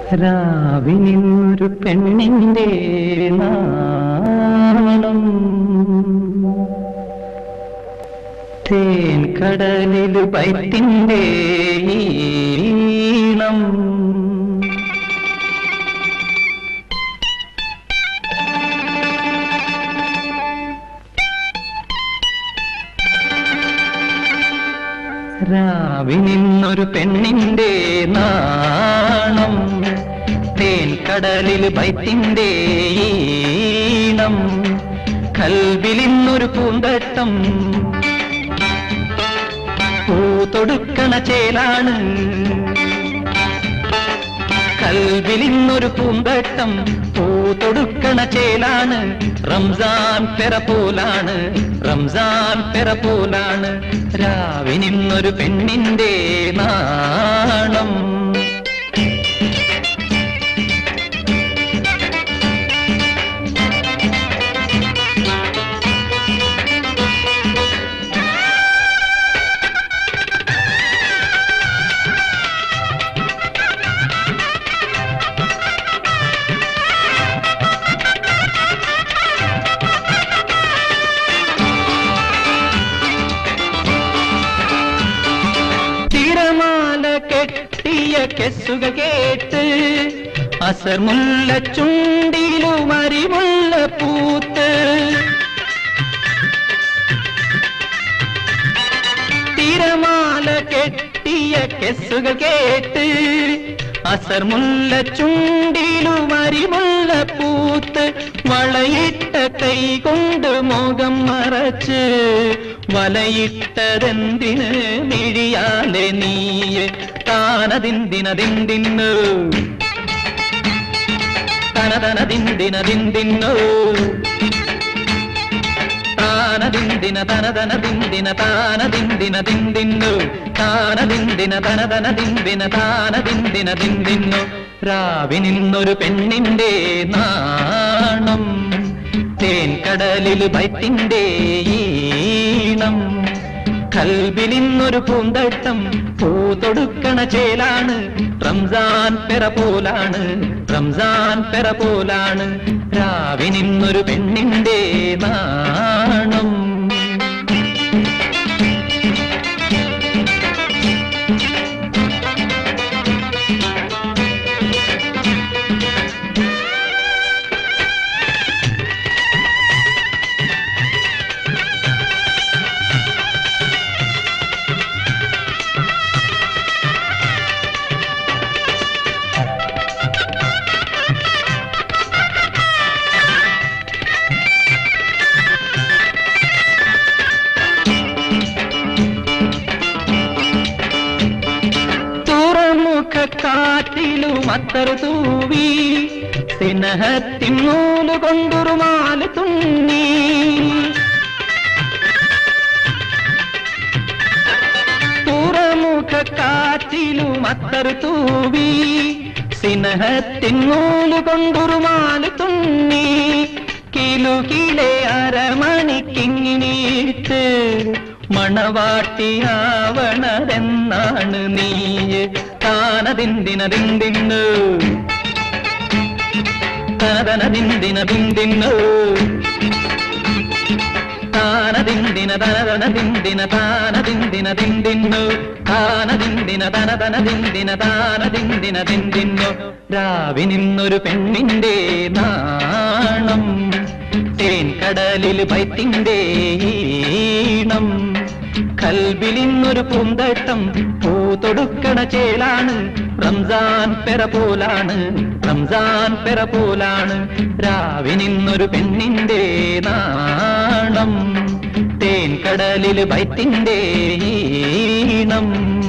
രാവിനിന്നൊരു പെണ്ണിന്റെ നാണം തേൻ കടലിൽ പൈത്തിന്റെ ഈണം രാവിനിന്നൊരു പെണ്ണിന്റെ നാണം തേൻ കടലിൽ ബൈത്തിന്റെ ഈണം കൽവിലിന്നൊരു പൂന്തട്ടം പൂതൊടുക്കണ ചേലാണ് കൽവിലിന്നൊരു പൂന്തട്ടം പൂതൊടുക്കണ ചേലാണ് റംസാൻ പെറ പോലാണ് റംസാൻ പെറ പോലാണ് രാവിനിന്നൊരു പെണ്ണിന്റെ നാണം തിരമാല കെട്ടിയ കെസ്സുകൾ കേട്ട് അസർ മുല്ല ചുണ്ടിലും അരിമുള്ള പൂത്ത് തിരമാല കെട്ടിയ കെസ്സുകൾ കേട്ട് അസർ മുല്ല ചുണ്ടിലും അരിമുള്ള പൂത്ത് വളയിട്ട കൈ കൊണ്ട് മുഖം മറച്ച് വലയിട്ടതെന്തിന് മിഴിയാലെ നീയെ താനതിന്തിനതിന്തിന്നു തനതനതിന്തിനതിന്തിന്നു താനതിന്തിന തനതനതിന്തിന താനതിന്തിനതിന്തിന്നു താനതിന്തിന തനതനതിന്തിന താനതിന്തിനതിന്തിന്നു രാവിനിന്നൊരു പെണ്ണിന്റെ നാണം തേൻ കടലിൽ ബൈത്തിന്റെ ഈണം കൽബിലിന്നൊരു പൂന്തട്ടം പൂതൊടുക്കണ ചേലാണ് റംസാൻ പെറ പോലാണ് റംസാൻ പെറ പോലാണ് രാവിനിന്നൊരു പെണ്ണിന്റെ നാണം തുറമുഖ കാറ്റിലും അത്തർ തൂവി സ്നേഹത്തിൻ നൂല് കൊണ്ടുറുമാല് തുന്നി തുറമുഖ കാറ്റിലും അത്തർ തൂവി സ്നേഹത്തിൻ നൂല് കൊണ്ടുറുമാല് തുന്നി കിലുകിലെ അരമണിക്കിങ്ങിനീട്ട് മണവാട്ടിയാവണതെന്നാണ് നീയ് താനതിന്തിനതിന്തിന്നു തനതനതിന്തിനതിന്തിന്നു താനതിന്തിന തനതനതിന്തിന താനതിന്തിനതിന്തിന്നു താനതിന്തിന തനതനതിന്തിന താനതിന്തിനതിന്തിന്നു രാവിനിന്നൊരു പെണ്ണിന്റെ നാണം തേൻ കടലിൽ ബൈത്തിന്റെ ഈണം കൽബിലിന്നൊരു പൂന്തട്ടം പൂതൊടുക്കണ ചേലാണ് റംസാൻ പെറ പോലാണ് റംസാൻ പെറ പോലാണ് രാവിനിന്നൊരു പെണ്ണിന്റെ നാണം തേൻ കടലിൽ ബൈത്തിന്റെ ഈണം